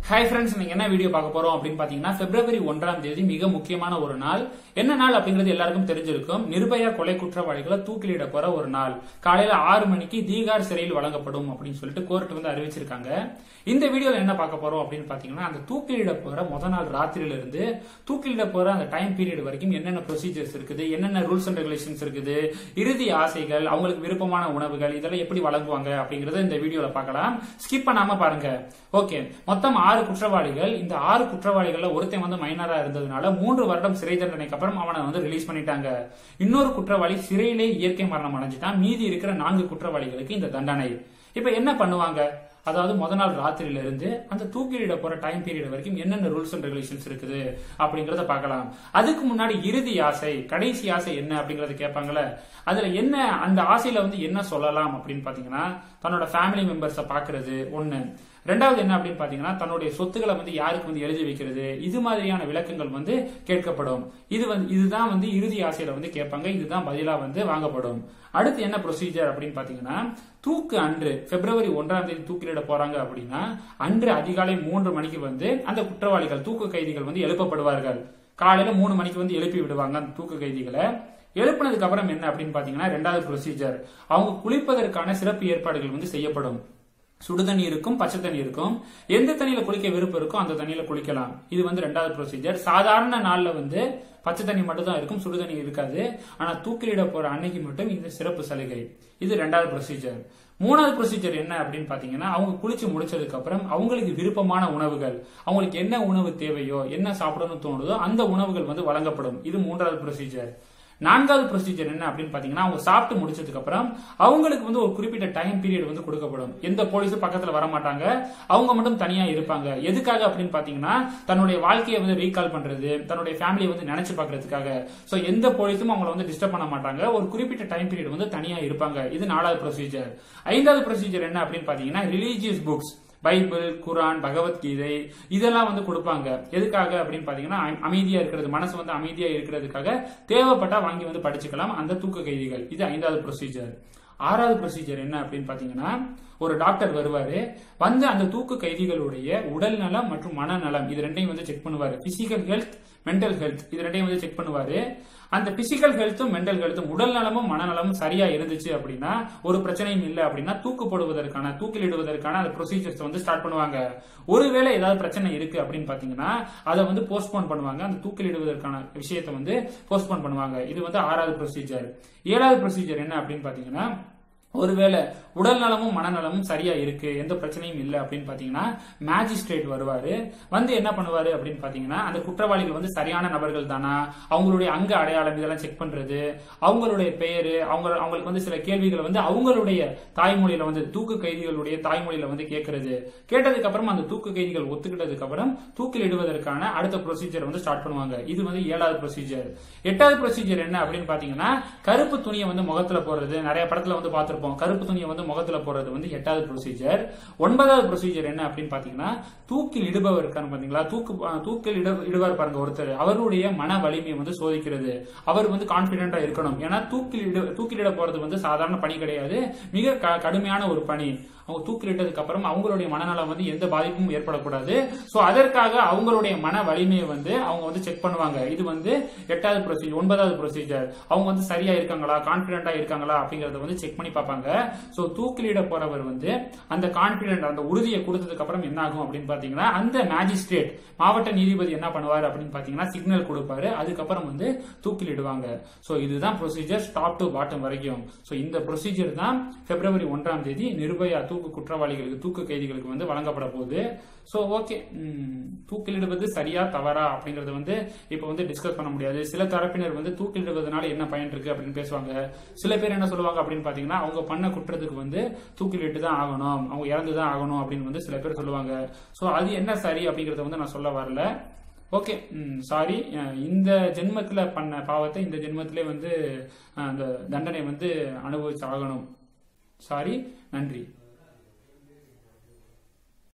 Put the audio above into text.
hi friends நீங்க என்ன video பார்க்க போறோம் அப்படின்னு பாத்தீங்கன்னா பிப்ரவரி ஒன்றாம் தேதி மிக முக்கியமான ஒரு நாள் என்ன நாள் அப்படிங்கிறது எல்லாருக்கும் தெரிஞ்சிருக்கும் நிர்பயா கொலை குற்றவாளிகளை தூக்கிலிட போற ஒரு நாள் காலையில ஆறு மணிக்கு தீகார் சிறையில் வழங்கப்படும் அப்படின்னு சொல்லிட்டு கோர்ட் வந்து அறிவிச்சிருக்காங்க இந்த வீடியோல என்ன பார்க்க போறோம் அப்படின்னு பாத்தீங்கன்னா அந்த தூக்கிலிட போற முத நாள் ராத்திரியில இருந்து தூக்கிலிட போற அந்த டைம் பீரியட் வரைக்கும் என்னென்ன ப்ரொசீஜர்ஸ் இருக்குது என்னென்ன ரூல்ஸ் அண்ட் ரெகுலேஷன்ஸ் இருக்குது இறுதி ஆசைகள் அவங்களுக்கு விருப்பமான உணவுகள் இதெல்லாம் எப்படி வழங்குவாங்க அப்படிங்கறத இந்த வீடியோல பார்க்கலாம் ஸ்கிப் பண்ணாம பாருங்க ஓகே மொத்தம் ஆறு குற்றவாளிகள் இந்த ஆறு குற்றவாளிகள்ல ஒருத்தன் வந்து மைனரா இருந்ததுனால மூன்று வருடம் சிறை தண்டனைக்கு அப்புறம் அவனை வந்து ரிலீஸ் பண்ணிட்டாங்க இன்னொரு குற்றவாளி சிறையிலே இயற்கை மரணம் அடைஞ்சிட்டான் மீதி இருக்கிற நான்கு குற்றவாளிகளுக்கு இந்த தண்டனை இப்ப என்ன பண்ணுவாங்க அதாவது முத நாள் ராத்திரியில இருந்து அந்த தூக்கிலிட போற டைம் பீரியட் வரைக்கும் என்னென்ன ரூல்ஸ் அண்ட் ரெகுலேஷன்ஸ் இருக்குது அப்படிங்கறத பார்க்கலாம் அதுக்கு முன்னாடி இறுதி ஆசை கடைசி ஆசை என்ன அப்படிங்கறத கேட்பாங்கல்ல அதுல என்ன அந்த ஆசையில வந்து என்ன சொல்லலாம் அப்படின்னு பாத்தீங்கன்னா தன்னோட ஃபேமிலி மெம்பர்ஸை பாக்குறது ஒண்ணு ரெண்டாவது என்ன அப்படின்னு பாத்தீங்கன்னா தன்னுடைய சொத்துக்களை வந்து யாருக்கு வந்து எழுதி வைக்கிறது இது மாதிரியான விளக்கங்கள் வந்து கேட்கப்படும் இது வந்து இதுதான் வந்து இறுதி ஆசையில வந்து கேட்பாங்க இதுதான் பதிலா வந்து வாங்கப்படும் அடுத்து என்ன ப்ரொசீஜர் அப்படின்னு பாத்தீங்கன்னா தூக்கு அன்று பிப்ரவரி ஒன்றாம் தேதி தூக்கிலிட போறாங்க அப்படின்னா அன்று அதிகாலை மூன்று மணிக்கு வந்து அந்த குற்றவாளிகள் தூக்கு கைதிகள் வந்து எழுப்பப்படுவார்கள் காலையில மூணு மணிக்கு வந்து எழுப்பி விடுவாங்க அந்த தூக்கு கைதிகளை எழுப்பினதுக்கு அப்புறம் என்ன அப்படின்னு பாத்தீங்கன்னா ரெண்டாவது ப்ரொசீஜர் அவங்க குளிப்பதற்கான சிறப்பு ஏற்பாடுகள் வந்து செய்யப்படும் சுடு தண்ணி இருக்கும் பச்சை தண்ணி இருக்கும் எந்த தண்ணியில குளிக்க விருப்பம் இருக்கோ அந்த தண்ணியில குளிக்கலாம் இது வந்து ரெண்டாவது ப்ரொசீஜர் சாதாரண நாள்ல வந்து பச்சை தண்ணி மட்டும் தான் இருக்கும் சுடு தண்ணி இருக்காது ஆனா தூக்கிலிட போற அன்னைக்கு மட்டும் இந்த சிறப்பு சலுகை இது ரெண்டாவது ப்ரொசீஜர் மூணாவது ப்ரொசீஜர் என்ன அப்படின்னு பாத்தீங்கன்னா அவங்க குளிச்சு முடிச்சதுக்கு அப்புறம் அவங்களுக்கு விருப்பமான உணவுகள் அவங்களுக்கு என்ன உணவு தேவையோ என்ன சாப்பிடணும்னு தோணுதோ அந்த உணவுகள் வந்து வழங்கப்படும் இது மூன்றாவது ப்ரொசீஜர் நான்காவது ப்ரொசீஜர் என்ன அப்படின்னு பாத்தீங்கன்னா அவங்க சாப்பிட்டு முடிச்சதுக்கு அப்புறம் அவங்களுக்கு வந்து ஒரு குறிப்பிட்ட டைம் பீரியட் வந்து கொடுக்கப்படும் எந்த போலீஸும் பக்கத்துல வர மாட்டாங்க அவங்க மட்டும் தனியா இருப்பாங்க எதுக்காக அப்படின்னு பாத்தீங்கன்னா தன்னுடைய வாழ்க்கையை வந்து ரீகால் பண்றது தன்னுடைய ஃபேமிலியை வந்து நினைச்சு பாக்குறதுக்காக சோ எந்த போலீஸும் அவங்கள வந்து டிஸ்டர்ப் பண்ண மாட்டாங்க ஒரு குறிப்பிட்ட டைம் பீரியட் வந்து தனியா இருப்பாங்க இது நாலாவது ப்ரொசீஜர் ஐந்தாவது ப்ரொசீஜர் என்ன அப்படின்னு பாத்தீங்கன்னா religious books Bible Quran Bhagavad Gita இதெல்லாம் வந்து கொடுப்பாங்க எதுக்காக அப்படின்னு பாத்தீங்கன்னா அமைதியா இருக்கிறது மனசு வந்து அமைதியா இருக்கிறதுக்காக தேவைப்பட்டா வாங்கி வந்து படிச்சுக்கலாம் அந்த தூக்க கைதிகள் இது ஐந்தாவது ப்ரொசீஜர் ஆறாவது ப்ரொசீஜர் என்ன அப்படின்னு பாத்தீங்கன்னா ஒரு டாக்டர் வருவாரு வந்து அந்த தூக்கு கைதிகளுடைய உடல் நலம் மற்றும் மனநலம் இது ரெண்டையும் வந்து செக் பண்ணுவாரு பிசிக்கல் ஹெல்த் மென்டல் ஹெல்த் இது ரெண்டையும் வந்து செக் பண்ணுவாரு அந்த பிசிக்கல் ஹெல்த்தும் மென்டல் ஹெல்த்தும் உடல் நலமும் மனநலமும் சரியா இருந்துச்சு அப்படின்னா ஒரு பிரச்சனையும் இல்லை அப்படின்னா தூக்கு போடுவதற்கான தூக்கிலிடுவதற்கான அந்த ப்ரொசீஜர்ஸ் வந்து ஸ்டார்ட் பண்ணுவாங்க ஒருவேளை ஏதாவது பிரச்சனை இருக்கு அப்படின்னு பாத்தீங்கன்னா அதை வந்து போஸ்ட்போன் பண்ணுவாங்க அந்த தூக்கிலிடுவதற்கான விஷயத்தை வந்து போஸ்ட்போன் பண்ணுவாங்க இது வந்து ஆறாவது ப்ரொசீஜர் ஏழாவது ப்ரொசீஜர் என்ன அப்படின்னு பாத்தீங்கன்னா ஒருவேளை உடல் நலமும் மனநலமும் சரியா இருக்கு எந்த பிரச்சனையும் இல்லை அப்படின்னு பாத்தீங்கன்னா மேஜிஸ்ட்ரேட் வருவாரு வந்து என்ன பண்ணுவாரு அப்படின்னு பாத்தீங்கன்னா அந்த குற்றவாளிகள் வந்து சரியான நபர்கள் தானா அவங்களுடைய அங்க அடையாளம் இதெல்லாம் செக் பண்றது அவங்களுடைய பெயரு அவங்க அவங்களுக்கு வந்து சில கேள்விகளை வந்து அவங்களுடைய தாய்மொழியில வந்து தூக்கு கைதிகளுடைய தாய்மொழியில வந்து கேட்கறது கேட்டதுக்கு அப்புறம் அந்த தூக்கு கைதிகள் ஒத்துக்கிட்டதுக்கு அப்புறம் தூக்கில் இடுவதற்கான அடுத்த ப்ரொசீஜர் வந்து ஸ்டார்ட் பண்ணுவாங்க இது வந்து ஏழாவது ப்ரொசீஜர் எட்டாவது ப்ரொசீஜர் என்ன அப்படின்னு பாத்தீங்கன்னா கருப்பு துணியை வந்து முகத்துல போடுறது நிறைய படத்துல வந்து பார்த்திருப்போம் பார்ப்போம் கருப்பு துணியை வந்து முகத்துல போடுறது வந்து எட்டாவது ப்ரொசீஜர் ஒன்பதாவது ப்ரொசீஜர் என்ன அப்படின்னு பாத்தீங்கன்னா தூக்கில் இடுபவர் இருக்காரு பாத்தீங்களா தூக்கு தூக்கில் இட இடுவார் பாருங்க ஒருத்தர் அவருடைய மன வலிமையை வந்து சோதிக்கிறது அவர் வந்து கான்பிடென்டா இருக்கணும் ஏன்னா தூக்கில் இட தூக்கிலிட போறது வந்து சாதாரண பணி கிடையாது மிக கடுமையான ஒரு பணி அவங்க தூக்கிலிட்டதுக்கு அப்புறம் அவங்களுடைய மனநலம் வந்து எந்த பாதிப்பும் ஏற்படக்கூடாது சோ அதற்காக அவங்களுடைய மன வலிமையை வந்து அவங்க வந்து செக் பண்ணுவாங்க இது வந்து எட்டாவது ப்ரொசீஜர் ஒன்பதாவது ப்ரொசீஜர் அவங்க வந்து சரியா இருக்காங்களா கான்பிடென்டா இருக்காங்களா அப்படிங்கறத வந்து செக் பண்ணி பார்ப்பாங்க சோ தூக்கிலிட போறவர் வந்து அந்த கான்பிடென்ட் அந்த உறுதியை கொடுத்ததுக்கு அப்புறம் என்ன ஆகும் அப்படின்னு பாத்தீங்கன்னா அந்த மேஜிஸ்ட்ரேட் மாவட்ட நீதிபதி என்ன பண்ணுவாரு அப்படின்னு பாத்தீங்கன்னா சிக்னல் கொடுப்பாரு அதுக்கப்புறம் வந்து தூக்கிலிடுவாங்க சோ இதுதான் ப்ரொசீஜர் ஸ்டாப் டு பாட்டம் வரைக்கும் சோ இந்த ப்ரொசீஜர் தான் பிப்ரவரி ஒன்றாம் தேதி நிர்பயா தூக்கு குற்றவாளிகளுக்கு தூக்கு கைதிகளுக்கு வந்து வழங்கப்பட போகுது சோ ஓகே தூக்கிலிடுவது சரியா தவறா அப்படிங்கறது வந்து இப்ப வந்து டிஸ்கஸ் பண்ண முடியாது சில தரப்பினர் வந்து தூக்கிலிடுவதனால என்ன பயன் இருக்கு அப்படின்னு பேசுவாங்க சில பேர் என்ன சொல்லுவாங்க அப்படின்னு பாத்தீங்கன்னா அவங்க பண்ண குற்றத்துக்கு வந்து தூக்கிலிட்டு தான் ஆகணும் அவங்க இறந்து தான் ஆகணும் அப்படின்னு வந்து சில பேர் சொல்லுவாங்க சோ அது என்ன சரி அப்படிங்கறத வந்து நான் சொல்ல வரல ஓகே சாரி இந்த ஜென்மத்துல பண்ண பாவத்தை இந்த ஜென்மத்திலே வந்து அந்த தண்டனை வந்து அனுபவிச்சு ஆகணும் சாரி நன்றி